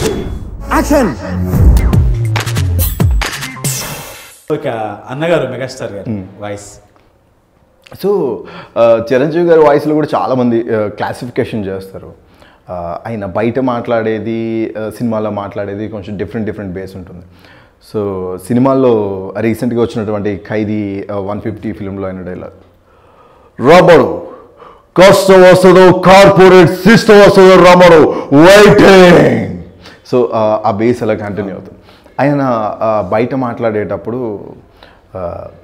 action ఒక అన్నగారు megastar గారు వాయిస్ సో ఆ, చిరంజీవి గారి వాయిస్లో కూడా చాలామంది క్లాసిఫికేషన్ చేస్తారు ఆ, ఆయన బయట మాట్లాడేది ఆ, సినిమాలో మాట్లాడేది కొంచెం డిఫరెంట్ డిఫరెంట్ బేస్ ఉంటుంది సో సినిమాల్లో రీసెంట్గా వచ్చినటువంటి ఖైదీ వన్ ఫిఫ్టీ ఫిలింలో అయిన డైలాగ్ రాబడు కష్టం వస్తుందో కార్పొరేట్ సిస్టమ్ వస్తుందో రాబడు వైటింగ్ సో ఆ బేస్ అలా కంటిన్యూ అవుతుంది ఆయన ఆ, బయట మాట్లాడేటప్పుడు ఆ,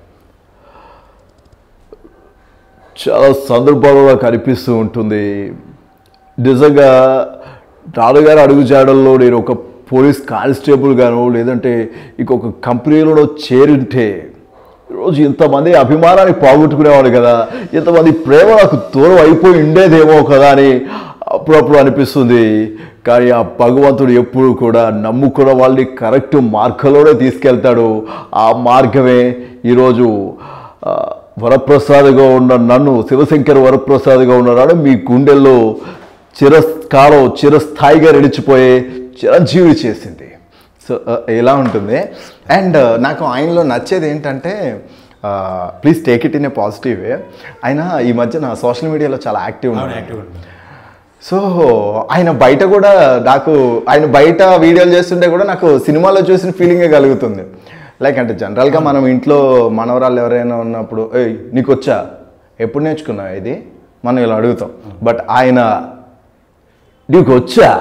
చాలా సందర్భాలలో కనిపిస్తూ ఉంటుంది నిజంగా నాన్నగారు అడుగుజాడల్లో నేను ఒక పోలీస్ కానిస్టేబుల్ గాను లేదంటే ఇంకొక కంపెనీలో చేరింటే ఈరోజు ఇంతమంది అభిమానాన్ని పోగొట్టుకునేవాడు కదా ఇంతమంది ప్రేమ నాకు దూరం అయిపోయి ఉండేదేమో కదా అని అప్పుడప్పుడు అనిపిస్తుంది కానీ ఆ భగవంతుడు ఎప్పుడు కూడా నమ్ముకున్న వాళ్ళని కరెక్ట్ మార్గంలోనే తీసుకెళ్తాడు ఆ మార్గమే ఈరోజు ఆ, వరప్రసాద్గా ఉన్న నన్ను శివశంకర్ వరప్రసాద్గా ఉన్నాడు మీ గుండెల్లో చిరస్కారం చిరస్థాయిగా నిలిచిపోయే చిరంజీవి చేసింది సో ఎలా ఉంటుంది అండ్ నాకు ఆయనలో నచ్చేది ఏంటంటే please take it in a positive way ఆయన ఈ మధ్య నా సోషల్ మీడియాలో చాలా యాక్టివ్ అవును ఉన్నాడు యాక్టివ్ ఉంటుంది సో ఆయన బయట కూడా నాకు ఆయన బయట వీడియోలు చేస్తుంటే కూడా నాకు సినిమాలో చూసిన ఫీలింగే కలుగుతుంది లైక్ అంటే జనరల్గా మనం ఇంట్లో మనవరాళ్ళు ఎవరైనా ఉన్నప్పుడు ఏయ్ నీకు వచ్చా ఎప్పుడు నేర్చుకున్నావు ఇది మనం ఇలా అడుగుతాం బట్ ఆయన నీకు వచ్చా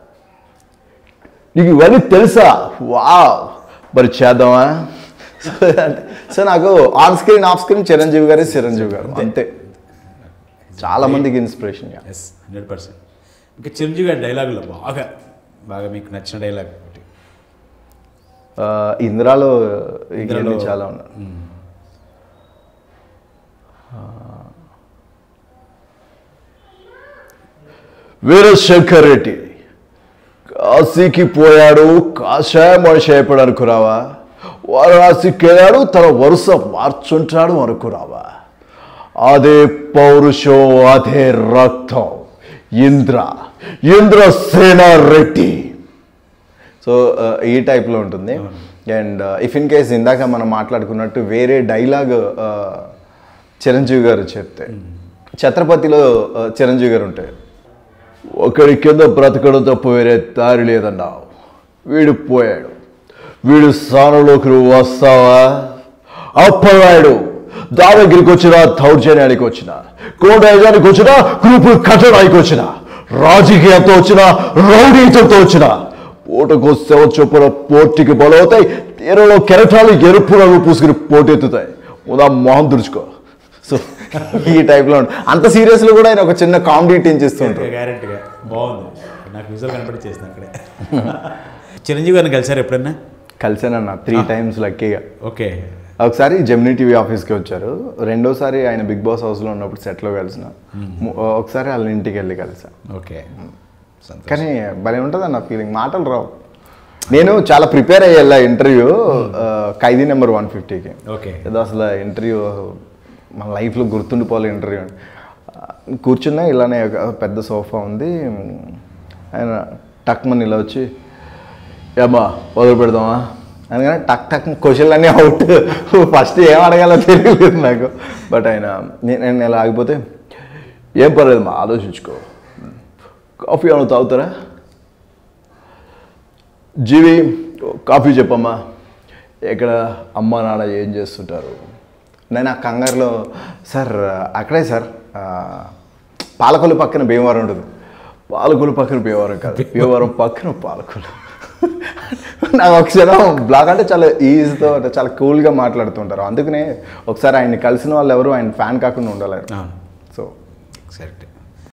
నీకు ఇవన్నీ తెలుసా వా మరి చేద్దామా సో అంటే సో నాకు on screen off screen Chiranjeevi గారే చిరంజీవి గారు అంతే చాలా మందికి ఇన్స్పిరేషన్ ఎస్ హండ్రెడ్ పర్సెంట్ ఇంకా చిరంజీవి గారి డైలాగులో బాగా బాగా మీకు నచ్చిన డైలాగ్ ఒకటి ఆ, ఇందిరాలో ఇవన్నీ ఇందిరాలో- చాలా ఉన్నాయి వీరశంకర్ రెడ్డి కాశీకి పోయాడు కాషాయ మనిషి అయిపోయాడు అనుకురావా వారణాసికి వెళ్ళాడు తన వరుస మార్చుంటాడు అనుకురావా అదే పౌరుషం అదే రక్తం ఇంద్ర ఇంద్రసేన రెడ్డి సో ఈ టైప్లో ఉంటుంది అండ్ ఇఫ్ ఇన్ కేస్ ఇందాక మనం మాట్లాడుకున్నట్టు వేరే డైలాగ్ చిరంజీవి గారు చెప్తే ఛత్రపతిలో uh, చిరంజీవి గారు ఉంటాయి ఒకడి కింద బ్రతకడం తప్ప వేరే దారి లేదన్నావు వీడు పోయాడు వీడు స్థానంలోకి నువ్వు వస్తావా అప్పరాయుడు దాదాగిరికి వచ్చిన దౌర్జన్యానికి వచ్చిన కోటయానికి వచ్చిన గ్రూపు కట్టడానికి వచ్చిన రాజకీయంతో వచ్చిన రౌడీతంతో వచ్చిన పూటకు శవ చొప్పున పోటీకి బలవుతాయి తీరంలో కెరటాలు ఎరుపు రంగు పూసుకుని పోటెత్తుతాయి ఉదా మొహం తుడుచుకో సో ఈ టైప్లో ఉంటుంది అంత సీరియస్లో కూడా ఆయన ఒక చిన్న కామెడీ టీన్ చేస్తుంటారు గ్యారెంటీగా బాగుంది నాకు విజువల్ కనపడి చేసిన అక్కడే చిరంజీవి గారిని కలిసారు ఎప్పుడన్నా కలిసానన్న త్రీ టైమ్స్ లక్కీగా ఓకే ఒకసారి జెమినీ టీవీ ఆఫీస్కి వచ్చారు రెండోసారి ఆయన బిగ్ బాస్ హౌస్లో ఉన్నప్పుడు సెట్లో కలిసిన ము- ఒకసారి వాళ్ళ ఇంటికి వెళ్ళి కలిసా ఓకే సంతోషం కానీ భలే ఉంటుంది అన్న ఫీలింగ్ మాటలు రావు నేను చాలా ప్రిపేర్ అయ్యేలా ఇంటర్వ్యూ ఖైదీ నెంబర్ వన్ ఫిఫ్టీకి ఓకే ఏదో అసలు ఇంటర్వ్యూ మన లైఫ్లో గుర్తుండిపోలే ఇంటర్వ్యూ అని కూర్చున్నా ఇలానే ఒక పెద్ద సోఫా ఉంది ఆయన టక్ మన ఇలా వచ్చి ఏమ్మా మొదలు పెడదామా అందుకని టక్ టక్ క్వశ్చన్లు అన్నీ అవుట్ ఫస్ట్ ఏం అడగాలో తెలియలేదు నాకు బట్ ఆయన నేను నేను ఇలా ఆగిపోతే ఏం పర్లేదు మా ఆలోచించుకో కాఫీ ఏమైనా తాగుతారా జీవి కాఫీ చెప్పమ్మా ఎక్కడ అమ్మ నాన్న ఏం చేస్తుంటారు నేను ఆ కంగారులో సార్ అక్కడే సార్ ఆ, పాలకొల్లు పక్కన భీమవరం ఉంటుంది పాలకొల్లు పక్కన భీమవరం కాదు భీమవరం పక్కన పాలకొల్లు నాకు ఒక క్షణం బ్లాగ్ అంటే చాలా ఈజీతో అంటే చాలా కూల్గా మాట్లాడుతుంటారు అందుకనే ఒకసారి ఆయన్ని కలిసిన వాళ్ళు ఎవరు ఆయన ఫ్యాన్ కాకుండా ఉండలేరు అవును సో కరెక్ట్